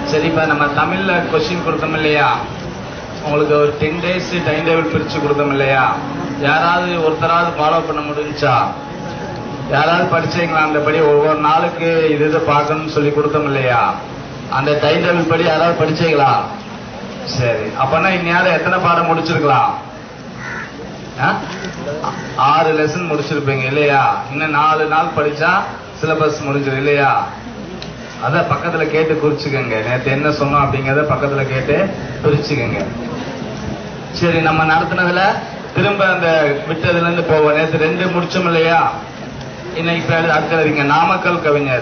சரி இப்ப நம்ம தமிழ்ல கொஸ்டின் கொடுத்தோம் இல்லையா உங்களுக்கு ஒரு டென் டேஸ் டைம் டேபிள் பிரிச்சு கொடுத்தோம் இல்லையா யாராவது ஒருத்தராவது ஃபாலோ பண்ண முடிஞ்சா யாராவது படிச்சீங்களா அந்த படி ஒவ்வொரு நாளுக்கு இது இது பார்க்கணும்னு சொல்லி கொடுத்தோம் இல்லையா அந்த டைம் டேபிள் படி யாராவது படிச்சீங்களா சரி அப்பனா இந்நேரம் எத்தனை பாடம் முடிச்சிருக்கலாம் ஆ? ஆறு லெசன் முடிச்சிருப்பீங்க இல்லையா இன்னும் நாலு நாள் படிச்சா சிலபஸ் முடிஞ்சிடும் இல்லையா அத பக்கத்துல கேட்டு குறிச்சுக்கோங்க நேத்து என்ன சொன்னோம் அப்படிங்கறத பக்கத்துல கேட்டு குறிச்சுக்கோங்க சரி நம்ம நடத்துனதுல திரும்ப அந்த விட்டதுல இருந்து போவோம் நேத்து ரெண்டு முடிச்சோம் இல்லையா இன்னைக்கு இப்ப அடுத்து எழுதிங்க நாமக்கல் கவிஞர்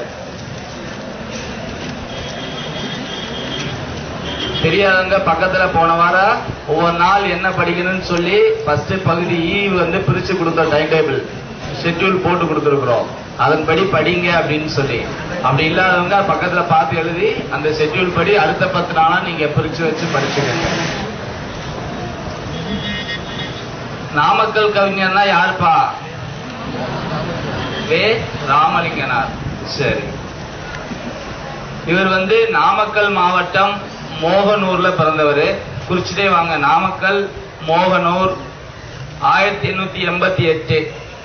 தெரியாதவங்க பக்கத்துல போன வாரம் ஒவ்வொரு நாள் என்ன படிக்கணும்னு சொல்லி ஃபர்ஸ்ட் பகுதி ஈ வந்து பிரிச்சு கொடுத்தோம் டைம் டேபிள் ஷெட்யூல் போட்டு கொடுத்துருக்குறோம் அதன்படி படிங்க அப்படின்னு சொல்லி அப்படி இல்லாதவங்க பக்கத்துல பார்த்து எழுதி அந்த ஷெட்யூல் படி அடுத்த பத்து நாளா நீங்க பிரிச்சு வச்சு படிச்சுக்கங்க நாமக்கல் கவிஞர்னா யாருப்பா வே ராமலிங்கனார் சரி இவர் வந்து நாமக்கல் மாவட்டம் மோகனூர்ல பிறந்தவர் குறிச்சிட்டே வாங்க நாமக்கல் மோகனூர் ஆயிரத்தி எண்ணூத்தி எண்பத்தி எட்டு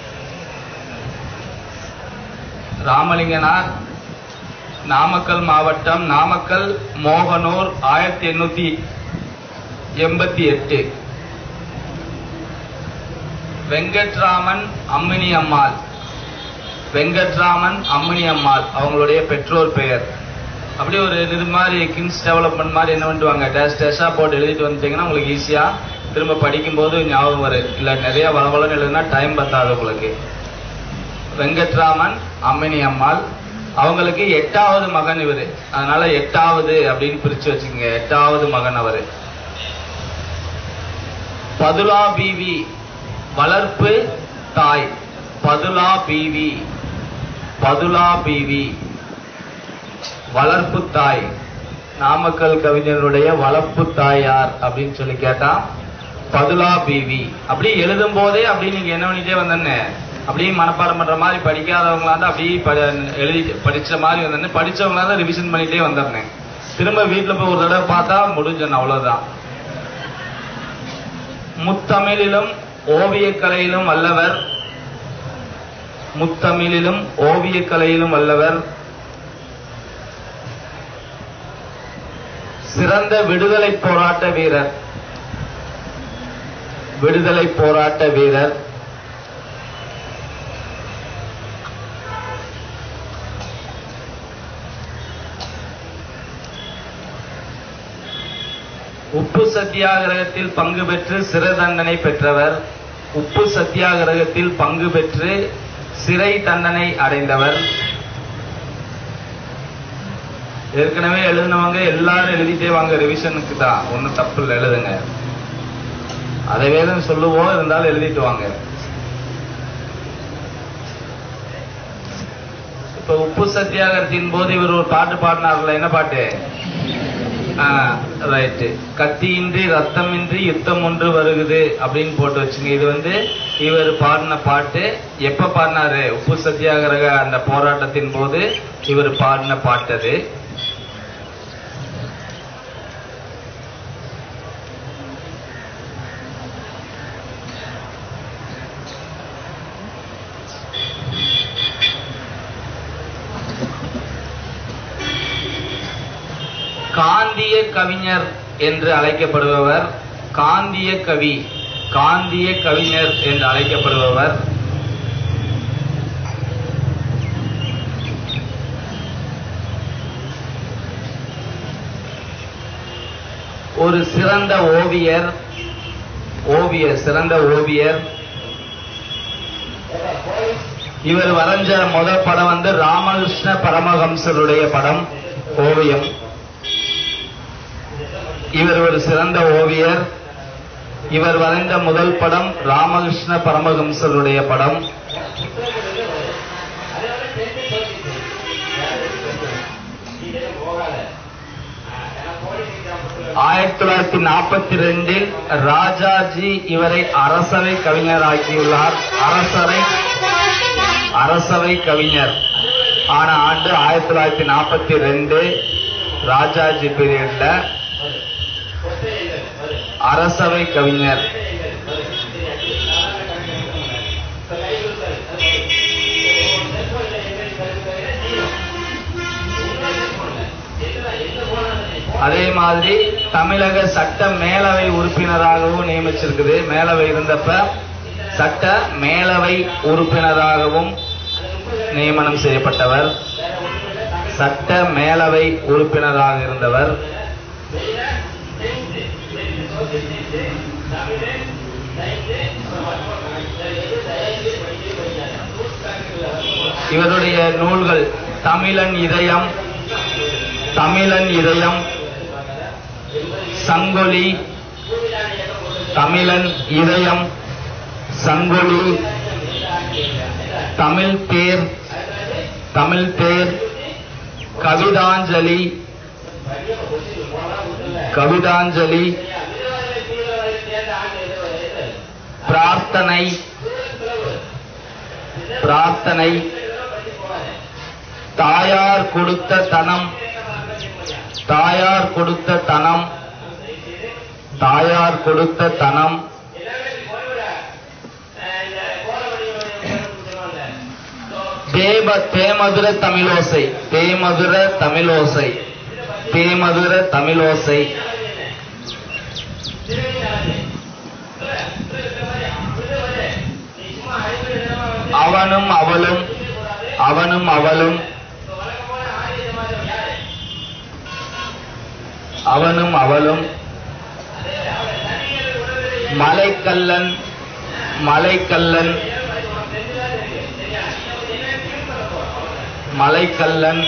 ராமலிங்கனார் நாமக்கல் மாவட்டம் நாமக்கல் மோகனூர் ஆயிரத்தி எண்ணூத்தி எண்பத்தி எட்டு வெங்கட்ராமன் அம்மினி அம்மாள் வெங்கட்ராமன் அம்மினி அம்மாள் அவங்களுடைய பெற்றோர் பெயர் அப்படியே ஒரு இது மாதிரி கிங்ஸ் டெவலப்மெண்ட் மாதிரி என்ன பண்ணுவாங்க டேஷ் டேஷா போட்டு எழுதிட்டு வந்துட்டீங்கன்னா உங்களுக்கு ஈஸியா திரும்ப படிக்கும்போது ஞாபகம் வரும் இல்ல நிறைய வளவளன்னு எழுதுனா டைம் பத்தாது உங்களுக்கு வெங்கட்ராமன் அம்மினி அம்மாள் அவங்களுக்கு எட்டாவது மகன் இவரு அதனால எட்டாவது அப்படின்னு பிரிச்சு வச்சுக்கோங்க எட்டாவது மகன் அவரு பதுலா பீவி வளர்ப்பு தாய் பதுலா பீவி பதுலா பீவி வளர்ப்பு தாய் நாமக்கல் கவிஞருடைய வளர்ப்பு தாயார் அப்படின்னு சொல்லி கேட்டா பதுலா பீவி அப்படி எழுதும் போதே அப்படி நீங்க என்ன பண்ணிட்டே வந்தேன்னு அப்படியே மனப்பாடம் பண்ற மாதிரி படிக்காதவங்களா இருந்தா அப்படியே ப- எழுதி படிச்ச மாதிரி வந்தேன்னு படிச்சவங்களா தான் ரிவிஷன் பண்ணிட்டே வந்துடுறேன் திரும்ப வீட்டுல போய் ஒரு தடவை பார்த்தா முடிஞ்சேன் அவ்வளவுதான் முத்தமிழிலும் ஓவியக்கலையிலும் வல்லவர் முத்தமிழிலும் ஓவியக்கலையிலும் வல்லவர் சிறந்த விடுதலை போராட்ட வீரர் விடுதலை போராட்ட வீரர் உப்பு சத்தியாகிரகத்தில் பங்கு பெற்று சிறை தண்டனை பெற்றவர் உப்பு சத்தியாகிரகத்தில் பங்கு பெற்று சிறை தண்டனை அடைந்தவர் ஏற்கனவே எழுதினவங்க எல்லாரும் எழுதிட்டே வாங்க ரிவிஷனுக்கு தான் ஒன்றும் தப்பு இல்லை எழுதுங்க அதை வேதம் சொல்லுவோம் இருந்தாலும் எழுதிட்டு வாங்க இப்ப உப்பு சத்தியாகிரகத்தின் போது இவர் ஒரு பாட்டு பாடினார்ல என்ன பாட்டு ரைட்டு கத்தியின்றி ரத்தமின்றி யுத்தம் ஒன்று வருகுது அப்படின்னு போட்டு வச்சுங்க இது வந்து இவர் பாடின பாட்டு எப்ப பாடினாரு உப்பு சத்தியாகிரக அந்த போராட்டத்தின் போது இவர் பாடின பாட்டு அது காந்திய கவிஞர் என்று அழைக்கப்படுபவர் காந்திய கவி காந்திய கவிஞர் என்று அழைக்கப்படுபவர் ஒரு சிறந்த ஓவியர் ஓவியர் சிறந்த ஓவியர் இவர் வரைஞ்ச முதல் படம் வந்து ராமகிருஷ்ண பரமஹம்சருடைய படம் ஓவியம் இவர் ஒரு சிறந்த ஓவியர் இவர் வரைந்த முதல் படம் ராமகிருஷ்ண பரமஹம்சருடைய படம் ஆயிரத்தி தொள்ளாயிரத்தி நாற்பத்தி ரெண்டில் ராஜாஜி இவரை அரசவை கவிஞராக்கியுள்ளார் அரசவை அரசவை கவிஞர் ஆன ஆண்டு ஆயிரத்தி தொள்ளாயிரத்தி நாற்பத்தி ரெண்டு ராஜாஜி பீரியட்ல அரசவை கவிஞர் அதே மாதிரி தமிழக சட்ட மேலவை உறுப்பினராகவும் நியமிச்சிருக்குது மேலவை இருந்தப்ப சட்ட மேலவை உறுப்பினராகவும் நியமனம் செய்யப்பட்டவர் சட்ட மேலவை உறுப்பினராக இருந்தவர் இவருடைய நூல்கள் தமிழன் இதயம் தமிழன் இதயம் சங்கொலி தமிழன் இதயம் சங்கொலி தமிழ் தேர் தமிழ் தேர் கவிதாஞ்சலி கவிதாஞ்சலி பிரார்த்தனை பிரார்த்தனை தாயார் கொடுத்த தனம் தாயார் கொடுத்த தனம் தாயார் கொடுத்த தனம் தேவ தேமதுர தமிழோசை தேமதுர தமிழோசை தேமதுர தமிழோசை அவனும் அவளும் அவனும் அவளும் அவனும் அவளும் மலைக்கல்லன் மலைக்கல்லன் மலைக்கல்லன்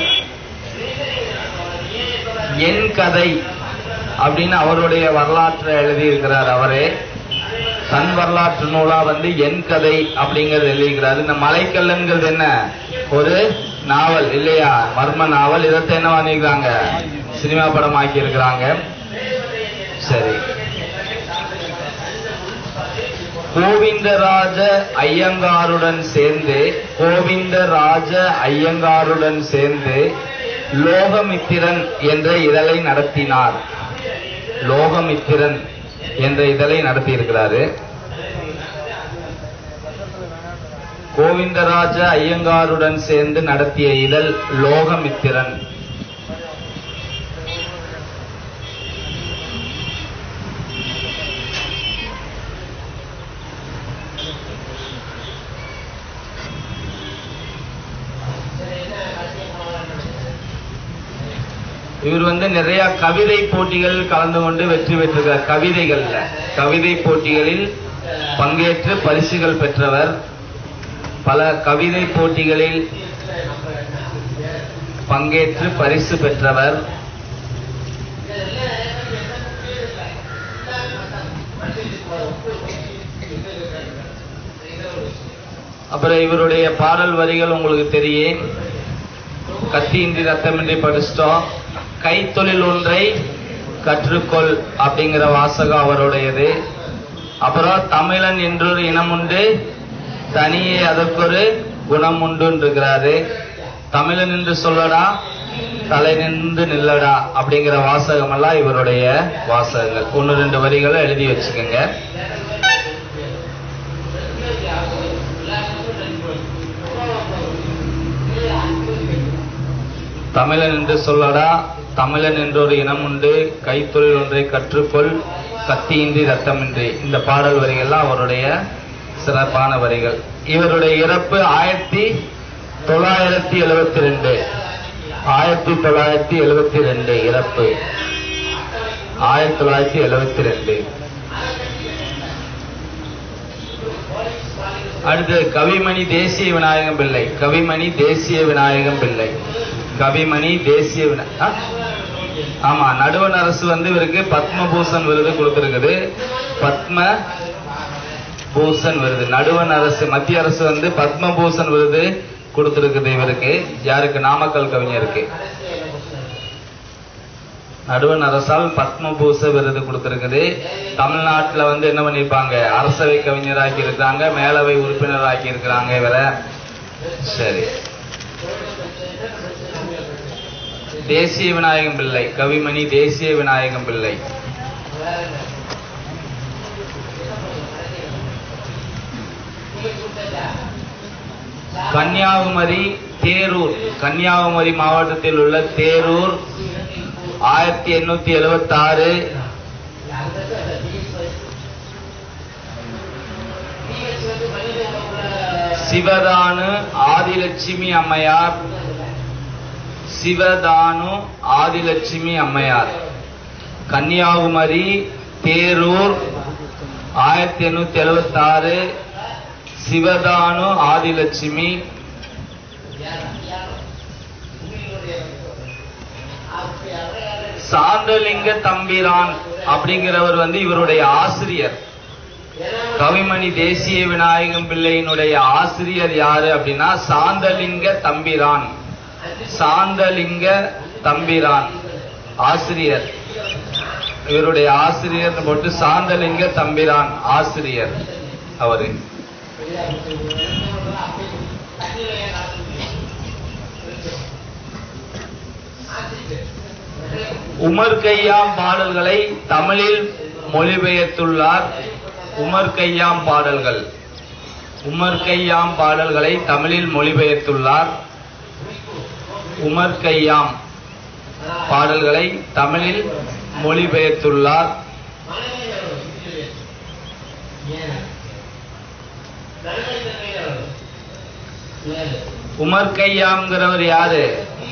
என் கதை அப்படின்னு அவருடைய வரலாற்றை எழுதியிருக்கிறார் அவரே தன் வரலாற்று நூலா வந்து என் கதை அப்படிங்கறது எழுதியிருக்கிறார் இந்த மலைக்கல்லன்கிறது என்ன ஒரு நாவல் இல்லையா மர்ம நாவல் இதத்தை என்ன பண்ணிருக்காங்க சினிமா படம் ஆக்கி இருக்கிறாங்க சரி கோவிந்தராஜ ஐயங்காருடன் சேர்ந்து கோவிந்தராஜ ஐயங்காருடன் சேர்ந்து லோகமித்திரன் என்ற இதழை நடத்தினார் லோகமித்திரன் என்ற இதழை நடத்தியிருக்கிறாரு கோவிந்தராஜ ஐயங்காருடன் சேர்ந்து நடத்திய இதழ் லோகமித்திரன் இவர் வந்து நிறைய கவிதை போட்டிகள் கலந்து கொண்டு வெற்றி பெற்றிருக்கார் கவிதைகள்ல கவிதை போட்டிகளில் பங்கேற்று பரிசுகள் பெற்றவர் பல கவிதை போட்டிகளில் பங்கேற்று பரிசு பெற்றவர் அப்புறம் இவருடைய பாடல் வரிகள் உங்களுக்கு தெரியும் கத்தியின்றி ரத்தமின்றி படிச்சிட்டோம் கைத்தொழில் ஒன்றை கற்றுக்கொள் அப்படிங்கிற வாசகம் அவருடையது அப்புறம் தமிழன் என்றொரு இனம் உண்டு தனியே அதற்கொரு குணம் உண்டு இருக்கிறாரு தமிழன் என்று சொல்லடா தலை நின்று நில்லடா அப்படிங்கிற வாசகம் எல்லாம் இவருடைய வாசகங்கள் ஒன்னு ரெண்டு வரிகளை எழுதி வச்சுக்கோங்க தமிழன் என்று சொல்லடா தமிழன் என்றொரு இனம் உண்டு கைத்தொழில் ஒன்றை கற்றுக்கொள் கத்தியின்றி ரத்தமின்றி இந்த பாடல் வரிகள்லாம் அவருடைய சிறப்பான வரிகள் இவருடைய இறப்பு ஆயிரத்தி தொள்ளாயிரத்தி எழுபத்தி ரெண்டு ஆயிரத்தி தொள்ளாயிரத்தி எழுபத்தி ரெண்டு இறப்பு ஆயிரத்தி தொள்ளாயிரத்தி எழுபத்தி ரெண்டு அடுத்து கவிமணி தேசிய விநாயகம் பிள்ளை கவிமணி தேசிய விநாயகம் பிள்ளை கவிமணி தேசிய வினா ஆ? ஆமா நடுவண் அரசு வந்து இவருக்கு பத்மபூஷன் விருது கொடுத்திருக்குது பத்ம பூஷன் விருது நடுவண் அரசு மத்திய அரசு வந்து பத்மபூஷன் விருது கொடுத்திருக்குது இவருக்கு யாருக்கு நாமக்கல் கவிஞருக்கு நடுவண் அரசால் பத்மபூஷ விருது கொடுத்திருக்குது தமிழ்நாட்டுல வந்து என்ன பண்ணிருப்பாங்க அரசவை கவிஞராக்கி இருக்காங்க மேலவை உறுப்பினராக்கி இருக்கிறாங்க இவரை சரி தேசிய விநாயகம் பிள்ளை கவிமணி தேசிய விநாயகம் பிள்ளை கன்னியாகுமரி தேரூர் கன்னியாகுமரி மாவட்டத்தில் உள்ள தேரூர் ஆயிரத்தி எண்ணூத்தி எழுபத்தி ஆறு சிவதானு ஆதிலட்சுமி அம்மையார் சிவதானு ஆதிலட்சுமி அம்மையார் கன்னியாகுமரி தேரூர் ஆயிரத்தி எண்ணூத்தி எழுபத்தி ஆறு சிவதானு ஆதிலட்சுமி சாந்தலிங்க தம்பிரான் அப்படிங்கிறவர் வந்து இவருடைய ஆசிரியர் கவிமணி தேசிய விநாயகம் பிள்ளையினுடைய ஆசிரியர் யாரு அப்படின்னா சாந்தலிங்க தம்பிரான் சாந்தலிங்க தம்பிரான் ஆசிரியர் இவருடைய ஆசிரியர் போட்டு சாந்தலிங்க தம்பிரான் ஆசிரியர் அவரு உமர் கையாம் பாடல்களை தமிழில் மொழிபெயர்த்துள்ளார் உமர் கையாம் பாடல்கள் உமர் கையாம் பாடல்களை தமிழில் மொழிபெயர்த்துள்ளார் உமர் கையாம் பாடல்களை தமிழில் மொழிபெயர்த்துள்ளார் உமர் கையாம்ங்கிறவர் யாரு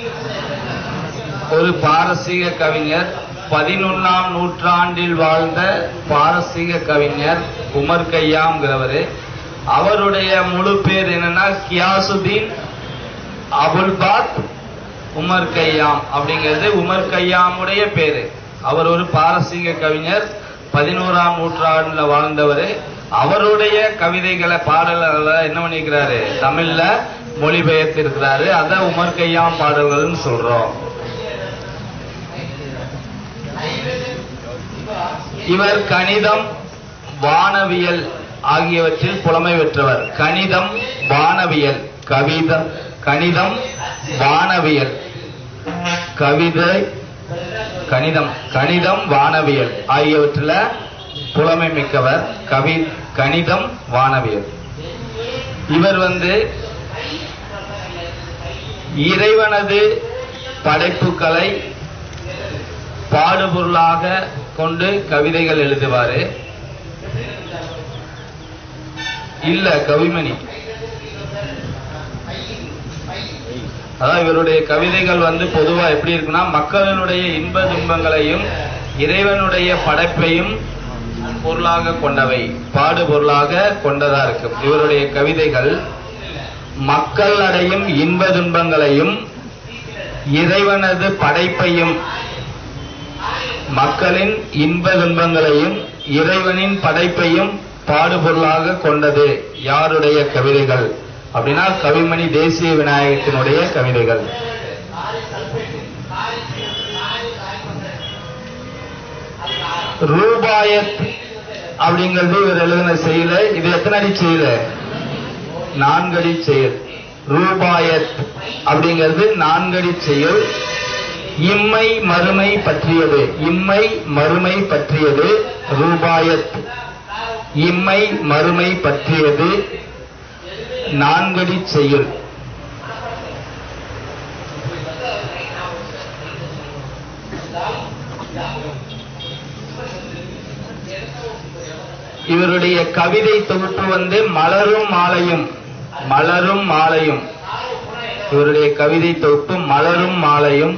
ஒரு பாரசீக கவிஞர் பதினொன்னாம் நூற்றாண்டில் வாழ்ந்த பாரசீக கவிஞர் உமர் கையாம்ங்கிறவரு அவருடைய முழு பேர் என்னன்னா கியாசுதீன் அபுல்பாத் உமர் கையாம் அப்படிங்கிறது உமர் கையாமுடைய பேரு அவர் ஒரு பாரசீக கவிஞர் பதினோராம் நூற்றாண்டுல வாழ்ந்தவர் அவருடைய கவிதைகளை பாடல்களை என்ன பண்ணிக்கிறாரு தமிழ்ல மொழிபெயர்த்து இருக்கிறாரு அதான் உமர் கையாம் பாடல்கள்னு சொல்றோம் இவர் கணிதம் வானவியல் ஆகியவற்றில் புலமை பெற்றவர் கணிதம் வானவியல் கவிதம் கணிதம் வானவியல் கவிதை கணிதம் கணிதம் வானவியல் ஆகியவற்றில் புலமை மிக்கவர் கவி கணிதம் வானவியல் இவர் வந்து இறைவனது படைப்புகளை பாடுபொருளாக கொண்டு கவிதைகள் எழுதுவாரு இல்ல கவிமணி அதான் இவருடைய கவிதைகள் வந்து பொதுவா எப்படி இருக்குன்னா மக்களினுடைய இன்ப துன்பங்களையும் இறைவனுடைய படைப்பையும் பொருளாக கொண்டவை பாடு பொருளாக கொண்டதா இருக்கும் இவருடைய கவிதைகள் மக்கள் அடையும் இன்ப துன்பங்களையும் இறைவனது படைப்பையும் மக்களின் இன்ப துன்பங்களையும் இறைவனின் படைப்பையும் பாடுபொருளாக கொண்டது யாருடைய கவிதைகள் அப்படின்னா கவிமணி தேசிய விநாயகத்தினுடைய கவிதைகள் ரூபாயத் அப்படிங்கிறது இவர் எழுதின செயல இது எத்தனை அடி செயல நான்கடி செயல் ரூபாயத் அப்படிங்கிறது நான்கடி செயல் இம்மை மறுமை பற்றியது இம்மை மறுமை பற்றியது ரூபாயத் இம்மை மறுமை பற்றியது நான்கடி செயல் இவருடைய கவிதை தொகுப்பு வந்து மலரும் மாலையும் மலரும் மாலையும் இவருடைய கவிதை தொகுப்பு மலரும் மாலையும்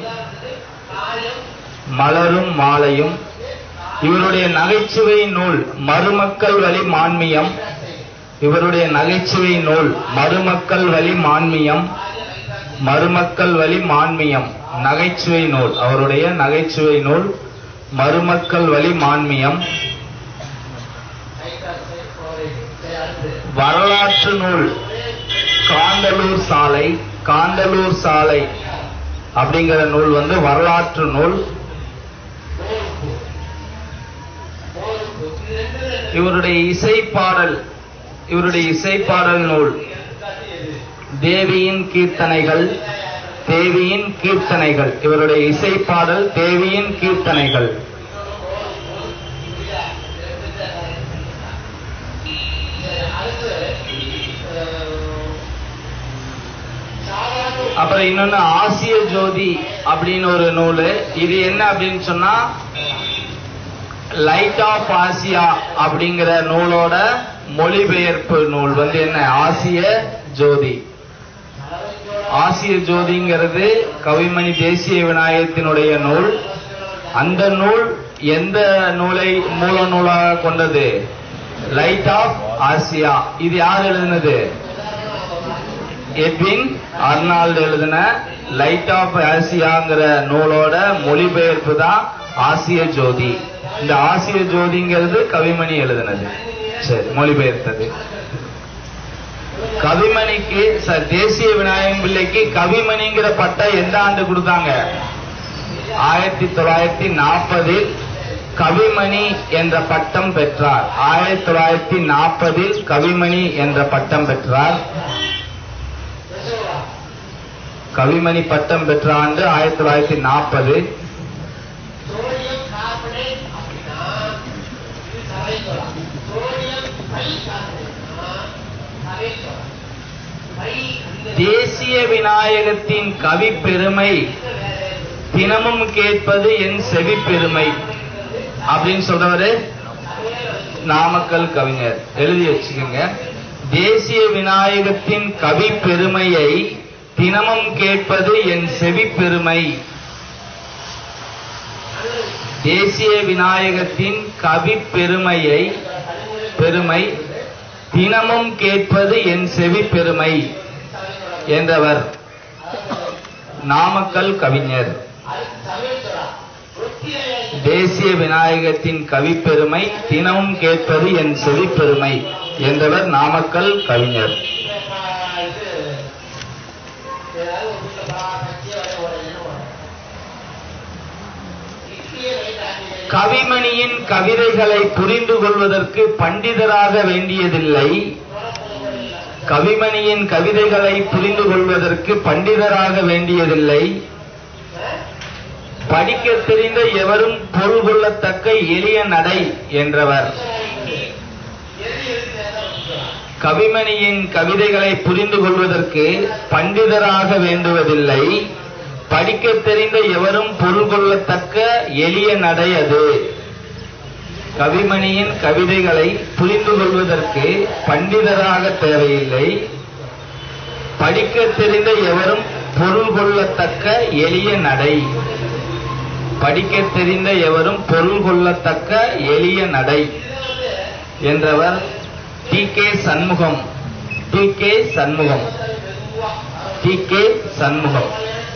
மலரும் மாலையும் இவருடைய நகைச்சுவை நூல் மருமக்கள் வழி மான்மியம் இவருடைய நகைச்சுவை நூல் மருமக்கள் வழி மான்மியம் மருமக்கள் வழி மான்மியம் நகைச்சுவை நூல் அவருடைய நகைச்சுவை நூல் மருமக்கள் வழி மான்மியம் வரலாற்று நூல் காந்தலூர் சாலை காந்தலூர் சாலை அப்படிங்கிற நூல் வந்து வரலாற்று நூல் இவருடைய இசைப்பாடல் இவருடைய இசைப்பாடல் நூல் தேவியின் கீர்த்தனைகள் தேவியின் கீர்த்தனைகள் இவருடைய இசைப்பாடல் தேவியின் கீர்த்தனைகள் அப்புறம் இன்னொன்னு ஆசிய ஜோதி அப்படின்னு ஒரு நூல் இது என்ன அப்படின்னு சொன்னா லைட் ஆஃப் ஆசியா அப்படிங்கிற நூலோட மொழிபெயர்ப்பு நூல் வந்து என்ன ஆசிய ஜோதி ஆசிய ஜோதிங்கிறது கவிமணி தேசிய விநாயகத்தினுடைய நூல் அந்த நூல் எந்த நூலை மூல நூலாக கொண்டது லைட் ஆஃப் ஆசியா இது யார் எழுதினது எட்வின் அர்னால்டு எழுதின லைட் ஆஃப் ஆசியாங்கிற நூலோட மொழிபெயர்ப்பு தான் ஆசிய ஜோதி இந்த ஆசிய ஜோதிங்கிறது கவிமணி எழுதினது சரி மொழிபெயர்த்தது கவிமணிக்கு ச- தேசிய விநாயகம் பிள்ளைக்கு கவிமணிங்கிற பட்டம் எந்த ஆண்டு கொடுத்தாங்க ஆயிரத்தி தொள்ளாயிரத்தி நாற்பதில் கவிமணி என்ற பட்டம் பெற்றார் ஆயிரத்தி தொள்ளாயிரத்தி நாற்பதில் கவிமணி என்ற பட்டம் பெற்றார் கவிமணி பட்டம் பெற்ற ஆண்டு ஆயிரத்தி தொள்ளாயிரத்தி நாற்பது சோடியம் கார்பனேட் அப்படின்னா இது சரைசோலா சோடியம் பை கார்பனேட்னா சரைசோலா பை அந்த தேசிய விநாயகத்தின் கவி பெருமை தினமும் கேட்பது என் செவி பெருமை அப்படின்னு சொல்றவரு நாமக்கல் கவிஞர் எழுதி வச்சுக்கோங்க தேசிய விநாயகத்தின் கவி பெருமையை தினமும் கேட்பது என் செவி பெருமை தேசிய விநாயகத்தின் கவி பெருமையை பெருமை தினமும் கேட்பது என் செவி பெருமை என்றவர் நாமக்கல் கவிஞர் சரைசோலா ஒத்திரையை தேசிய விநாயகத்தின் கவி பெருமை தினமும் கேட்பது என் செவி பெருமை என்றவர் நாமக்கல் கவிஞர் இது ஏதாவது ஒரு வீட்டில் பராமரிச்சு வர ஒரு எண்ணம் வரும் இட்லியே லைட் ஆகி கவிமணியின் கவிதைகளை புரிந்து கொள்வதற்கு பண்டிதராக வேண்டியதில்லை கவிமணியின் கவிதைகளை புரிந்து கொள்வதற்கு பண்டிதராக வேண்டியதில்லை படிக்க தெரிந்த எவரும் பொருள் கொள்ளத்தக்க எளிய நடை என்றவர் கவிமணியின் கவிதைகளை புரிந்து கொள்வதற்கு பண்டிதராக வேண்டுவதில்லை படிக்க தெரிந்த எவரும் பொருள் கொள்ளத்தக்க எளிய நடை அது கவிமணியின் கவிதைகளை புரிந்து கொள்வதற்கு பண்டிதராக தேவையில்லை படிக்க தெரிந்த எவரும் பொருள் கொள்ளத்தக்க எளிய நடை படிக்க தெரிந்த எவரும் பொருள் கொள்ளத்தக்க எளிய நடை என்றவர் T K Shanmugam T K Shanmugam T K Shanmugam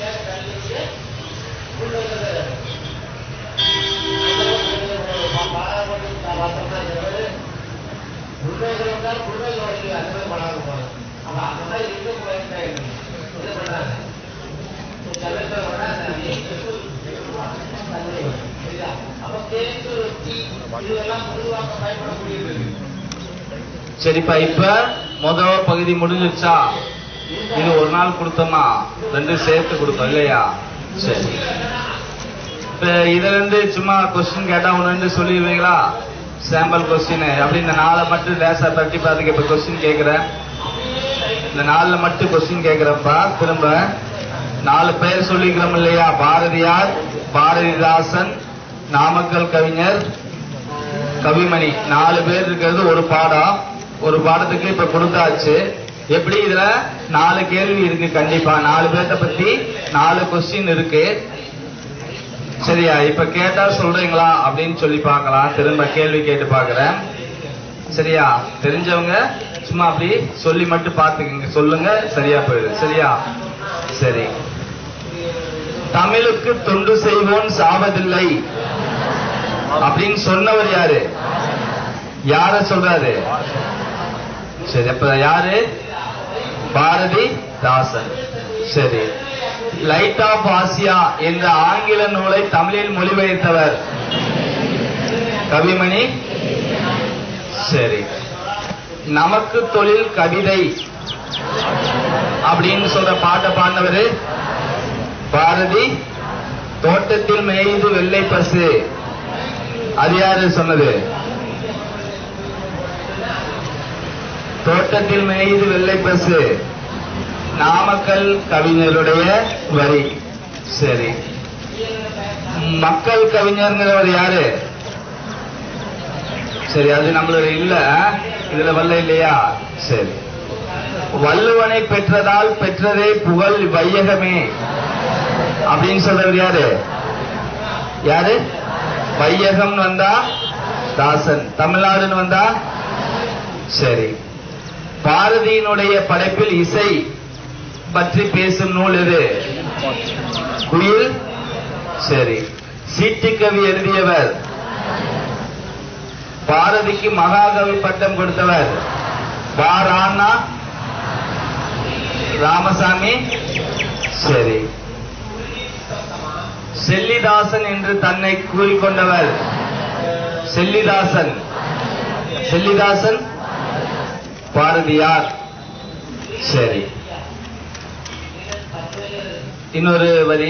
சரிப்பா இப்ப முத பகுதி முடிஞ்சிருச்சா இது ஒரு நாள் கொடுத்தோமா ரெண்டு சேர்த்து கொடுத்தோம் இல்லையா சரி இப்ப இதுல இருந்து சும்மா கொஸ்டின் கேட்டா ஒண்ணு ரெண்டு சொல்லிடுவீங்களா சாம்பிள் கொஸ்டின் அப்படி இந்த நாளை மட்டும் லேசா தட்டி பார்த்துக்க இப்ப கொஸ்டின் கேக்குறேன் இந்த நாலுல மட்டும் கொஸ்டின் கேக்குறப்பா திரும்ப நாலு பேர் சொல்லிக்கிறோம் இல்லையா பாரதியார் பாரதிதாசன் நாமக்கல் கவிஞர் கவிமணி நாலு பேர் இருக்கிறது ஒரு பாடம் ஒரு பாடத்துக்கு இப்ப கொடுத்தாச்சு எப்படி இதுல நாலு கேள்வி இருக்கு கண்டிப்பா நாலு பேர்த்த பத்தி நாலு கொஸ்டின் இருக்கு சரியா இப்ப கேட்டா சொல்றீங்களா அப்படின்னு சொல்லி பார்க்கலாம் திரும்ப கேள்வி கேட்டு பார்க்கறேன் சரியா தெரிஞ்சவங்க சும்மா அப்படி சொல்லி மட்டும் பார்த்துக்கங்க சொல்லுங்க சரியா போயிடும் சரியா சரி தமிழுக்கு தொண்டு செய்வோன் சாவதில்லை அப்படின்னு சொன்னவர் யாரு யார சொல்றாரு சரி அப்ப யாரு பாரதி தாசன் சரி லைட் ஆஃப் ஆசியா என்ற ஆங்கில நூலை தமிழில் மொழிபெயர்த்தவர் கவிமணி சரி நமக்கு தொழில் கவிதை அப்படின்னு சொல்ற பாட்டை பாடினவரு பாரதி தோட்டத்தில் மேய்து வெள்ளை பசு அது யாரு சொன்னது தோட்டத்தில் மேய்து வெள்ளை பசு நாமக்கல் கவிஞருடைய வரி சரி மக்கள் கவிஞர்ங்கிறவர் யாரு சரி அது நம்மளுடைய இல்ல இதுல வரல இல்லையா சரி வள்ளுவனை பெற்றதால் பெற்றதே புகழ் வையகமே அப்படின்னு சொல்றவர் யாரு யாரு வையகம் வந்தா தாசன் தமிழ்நாடுன்னு வந்தா சரி பாரதியினுடைய படைப்பில் இசை பற்றி பேசும் நூல் எது குயில் சரி சீட்டுக்கவி எழுதியவர் பாரதிக்கு மகாகவி பட்டம் கொடுத்தவர் வாரானா ராமசாமி சரி செல்லிதாசன் என்று தன்னை கூறிக்கொண்டவர் செல்லிதாசன் செல்லிதாசன் பாரதியார் சரி இன்னொரு வரி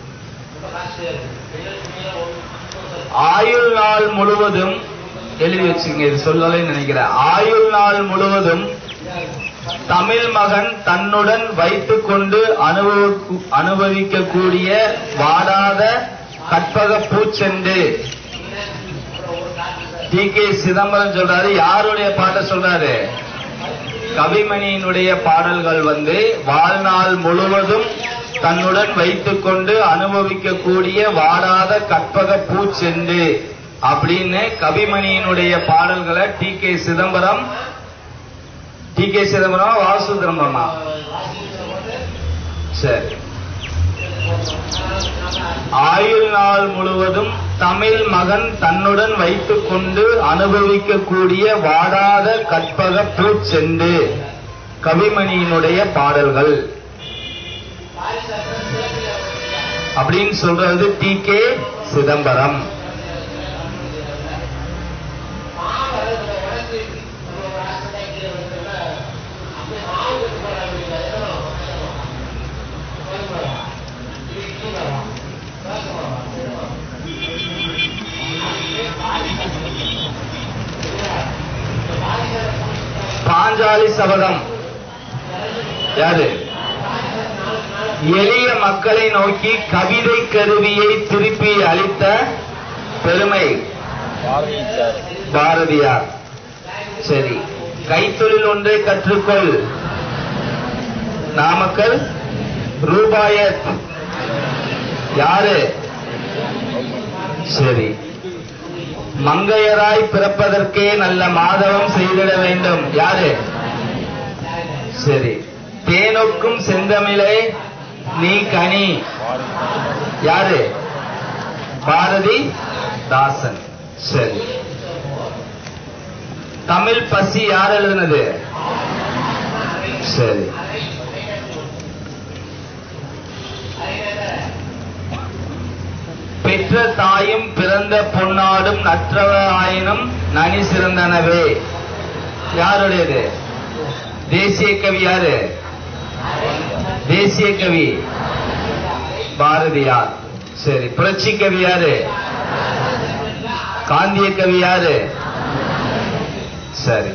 ஆயுள் நாள் முழுவதும் எழுதி வச்சுங்க இது சொல்லலைன்னு நினைக்கிறேன் ஆயுள் நாள் முழுவதும் தமிழ் மகன் தன்னுடன் வைத்துக் கொண்டு அனுபவி அனுபவிக்கக்கூடிய வாடாத கற்பக பூச்செண்டு டி கே சிதம்பரம் சொல்றாரு யாருடைய பாட்டை சொல்றாரு கவிமணியினுடைய பாடல்கள் வந்து வாழ்நாள் முழுவதும் தன்னுடன் வைத்துக் கொண்டு அனுபவிக்கக்கூடிய வாடாத கற்பக பூச்செண்டு அப்படின்னு கவிமணியினுடைய பாடல்களை T K Chidambaram T K Chidambaram வாசுதரம்பரமா சரி ஆயுள் நாள் முழுவதும் தமிழ் மகன் தன்னுடன் வைத்துக் கொண்டு அனுபவிக்கக்கூடிய வாடாத கற்பக பூச்செண்டு கவிமணியினுடைய பாடல்கள் அப்படின்னு சொல்றது டி கே சிதம்பரம் பாஞ்சாலி சபதம் யாரு எளிய மக்களை நோக்கி கவிதை கருவியை திருப்பி அளித்த பெருமை பாரதியார் சரி கைத்தொழில் ஒன்றை கற்றுக்கொள் நாமக்கல் ரூபாயத் யாரு சரி மங்கையராய் பிறப்பதற்கே நல்ல மாதவம் செய்திட வேண்டும் யாரு சரி தேனொக்கும் செந்தமிழே நீ கனி யாரு பாரதி தாசன் சரி தமிழ் பசி யார் எழுதுனது சரி பெற்ற தாயும் பிறந்த பொன்னாடும் நற்றவ ஆயினும் நனி சிறந்தனவே யாருடையது தேசிய கவி யாரு தேசிய கவி பாரதியார் சரி புரட்சி கவி யாரு காந்திய கவி யாரு சரி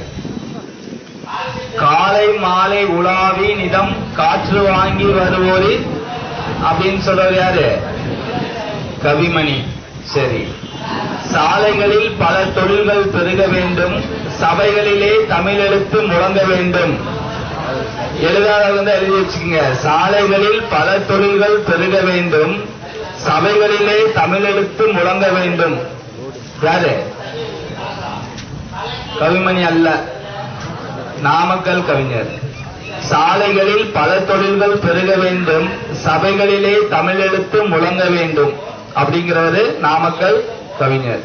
காலை மாலை உலாவி நிதம் காற்று வாங்கி வருவோரில் அப்படின்னு சொல்றவர் யாரு கவிமணி சரி சாலைகளில் பல தொழில்கள் பெருக வேண்டும் சபைகளிலே தமிழ் எழுத்து முழங்க வேண்டும் எழுதாதவங்க தான் எழுதி வச்சுக்கோங்க சாலைகளில் பல தொழில்கள் பெருக வேண்டும் சபைகளிலே தமிழ் எழுத்து முழங்க வேண்டும் யாரு கவிமணி அல்ல நாமக்கல் கவிஞர் சாலைகளில் பல தொழில்கள் பெருக வேண்டும் சபைகளிலே தமிழ் எழுத்து முழங்க வேண்டும் அப்படிங்கிறவரு நாமக்கல் கவிஞர்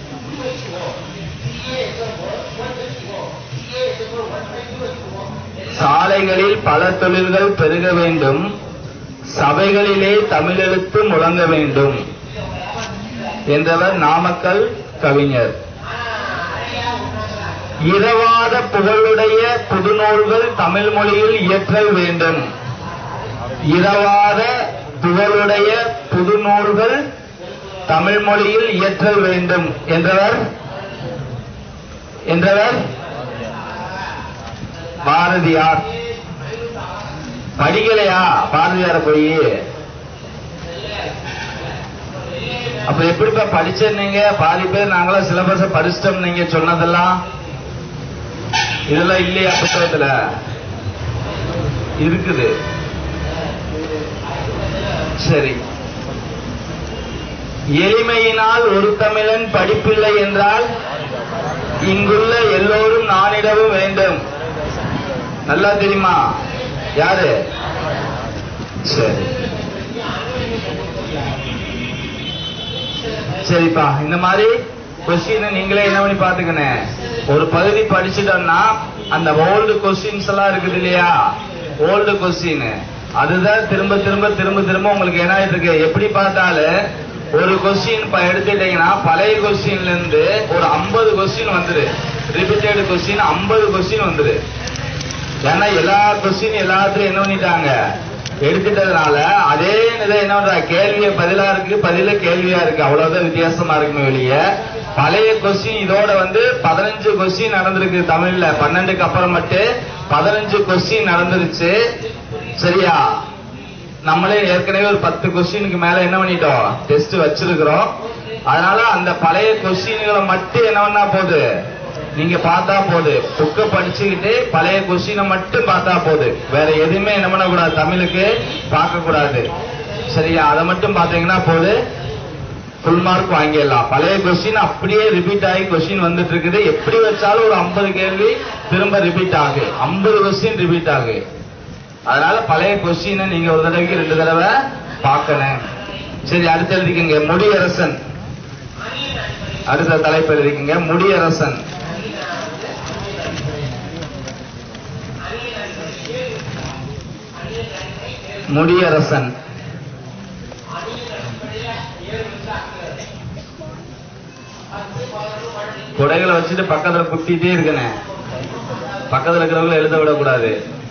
சாலைகளில் பல தொழில்கள் பெருக வேண்டும் சபைகளிலே தமிழ் எழுத்து முழங்க வேண்டும் என்றவர் நாமக்கல் கவிஞர் இரவாத புகழுடைய புதுநூல்கள் தமிழ் மொழியில் இயற்றல் வேண்டும் இரவாத புகழுடைய புது நூல்கள் தமிழ் மொழியில் இயற்றல் வேண்டும் என்றவர் என்றவர் பாரதியார் படிக்கலையா பாரதியார போய் அப்ப எப்படிப்பா படிச்சிருந்தீங்க பாதி பேர் நாங்களாம் சிலபஸ படிச்சிட்டோம் நீங்க சொன்னதெல்லாம் இதெல்லாம் இல்லையா புத்தகத்துல இருக்குது சரி எளிமையினால் ஒரு தமிழன் படிப்பில்லை என்றால் இங்குள்ள எல்லோரும் நானிடவும் வேண்டும் நல்லா தெரியுமா யாரு சரி சரிப்பா இந்த மாதிரி கொஸ்டின் நீங்களே என்ன பண்ணி பாத்துக்கணும் ஒரு பகுதி படிச்சுட்டோம்னா அந்த ஓல்டு கொஸ்டின்ஸ் எல்லாம் இருக்குது இல்லையா ஓல்டு கொஸ்டின் அதுதான் திரும்ப திரும்ப திரும்ப திரும்ப உங்களுக்கு என்ன ஆயிட்டு இருக்கு எப்படி பார்த்தாலும் ஒரு கொஸ்டின் எடுத்துட்டீங்கன்னா பழைய கொஸ்டின்ல இருந்து ஒரு 50 கொஸ்டின் வந்துரு ரிப்பீட்டட் கொஸ்டின் 50 கொஸ்டின் வந்துரு ஏன்னா எல்லா கொஸ்டின் எல்லாத்துலயும் என்ன பண்ணிட்டாங்க எடுத்துட்டதுனால அதே இதை என்ன பண்றா கேள்விய பதிலா இருக்கு பதில கேள்வியா இருக்கு அவ்வளவுதான் வித்தியாசமா இருக்குமே வெளிய பழைய கொஸ்டின் இதோட வந்து பதினஞ்சு கொஸ்டின் நடந்திருக்கு தமிழ்ல பன்னெண்டுக்கு அப்புறம் மட்டும் பதினஞ்சு கொஸ்டின் நடந்துருச்சு சரியா நம்மளே ஏற்கனவே ஒரு பத்து கொஸ்டினுக்கு மேல என்ன பண்ணிட்டோம் டெஸ்ட் வச்சிருக்கிறோம் அதனால அந்த பழைய கொஸ்டின்களை மட்டும் என்ன பண்ணா போகுது நீங்க பார்த்தா போது புக்க படிச்சுக்கிட்டு பழைய கொஸ்டினை மட்டும் பார்த்தா போது வேற எதுவுமே என்ன பண்ணக்கூடாது தமிழுக்கு பார்க்க கூடாது சரியா அதை மட்டும் பார்த்தீங்கன்னா போது ஃபுல் மார்க் வாங்கிடலாம் பழைய கொஸ்டின் அப்படியே ரிப்பீட் ஆகி கொஸ்டின் வந்துட்டு இருக்குது எப்படி வச்சாலும் ஒரு 50 கேள்வி திரும்ப ரிப்பீட் ஆகு 50 கொஸ்டின் ரிப்பீட் ஆகு அதனால பழைய கொஸ்டினை நீங்க ஒரு தடவைக்கு ரெண்டு தடவை பார்க்கணும் சரி அடுத்து எழுதிக்கங்க முடியரசன் அடுத்த தலைப்பு எழுதிக்கங்க முடியரசன் முடியரசன் குடைகளை வச்சுட்டு பக்கத்துல குத்திட்டே இருக்கனே பக்கத்துல இருக்கிறவங்கள எழுத விடக்கூடாது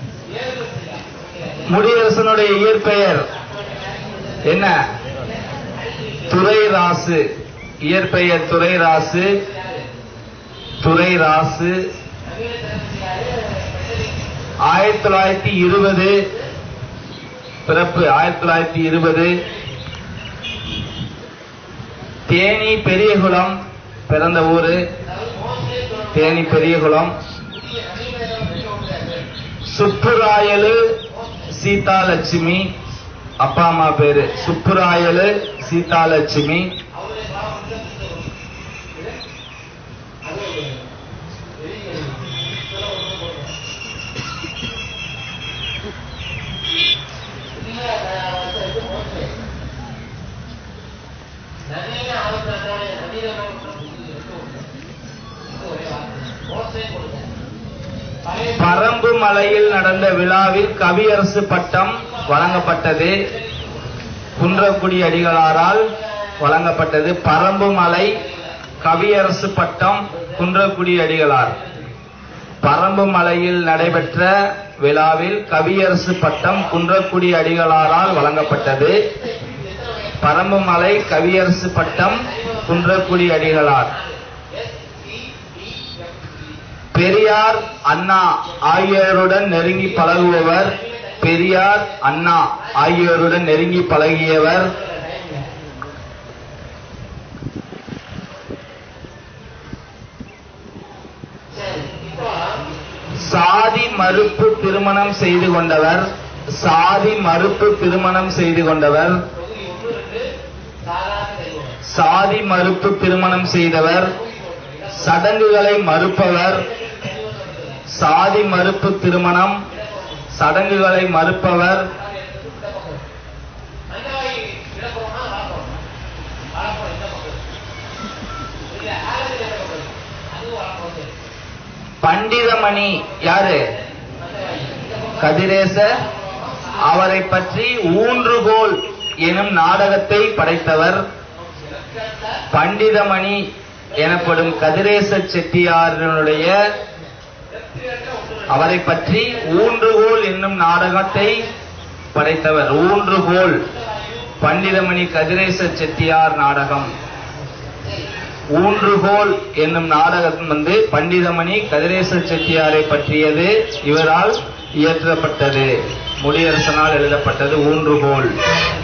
முடியரசனுடைய இயற்பெயர் என்ன துரைராசு இயற்பெயர் துரைராசு துரைராசு ஆயிரத்தி தொள்ளாயிரத்தி இருபது பிறப்பு ஆயிரத்தி தொள்ளாயிரத்தி இருபது தேனி பெரியகுளம் பிறந்த ஊரு தேனி பெரியகுளம் சுப்புராயலு சீதாலட்சுமி அப்பா அம்மா பேரு சுப்புராயலு சீதாலட்சுமி நவீன ஆலோசனை நவீன ஒரே வார்த்தை மோசே கொடுங்க பழைய பரம்பு மலையில் நடந்த விழாவில் கவியரசு பட்டம் வழங்கப்பட்டது குன்றக்குடி அடிகளாரால் வழங்கப்பட்டது பரம்பு மலை கவியரசு பட்டம் குன்றக்குடி அடிகளார் பரம்பு மலையில் நடைபெற்ற விழாவில் கவியரசு பட்டம் குன்றக்குடி அடிகளாரால் வழங்கப்பட்டது பரம்பு மலை கவியரசு பட்டம் குன்றக்குடி அடிகளார் பெரியார் அண்ணா ஆகியோருடன் நெருங்கி பழகுபவர் பெரியார் அண்ணா ஆகியோருடன் நெருங்கி பழகியவர் சரி இப்போ சாதி மறுப்பு திருமணம் செய்து கொண்டவர் சாதி மறுப்பு திருமணம் செய்து கொண்டவர் தொகுதி ஒன்று ரெண்டு சாதாரண தெரியும் சாதி மறுப்பு திருமணம் செய்தவர் சடங்குகளை மறுப்பவர் சாதி மறுப்பு திருமணம் சடங்குகளை மறுப்பவர் அண்ணாவை இழப்போம்னா வளர்ப்போம் வளர்ப்போம் இந்த பக்கம் இல்ல ஆளுநர் இந்த பக்கம் அதுவும் வளர்ப்போம் சரி பண்டிதமணி யாரு கதிரேச அவரை பற்றி ஊன்றுகோல் எனும் நாடகத்தை படைத்தவர் பண்டிதமணி எனப்படும் கதிரேச செட்டியாரனுடைய அவரை பற்றி ஊன்றுகோல் என்னும் நாடகத்தை படைத்தவர் ஊன்றுகோல் பண்டிதமணி கதிரேச செட்டியார் நாடகம் ஊன்றுகோல் என்னும் நாடகம் வந்து பண்டிதமணி கதிரேச செட்டியாரை பற்றியது இவரால் இயற்றப்பட்டது முடியரசனால் எழுதப்பட்டது ஊன்றுகோல்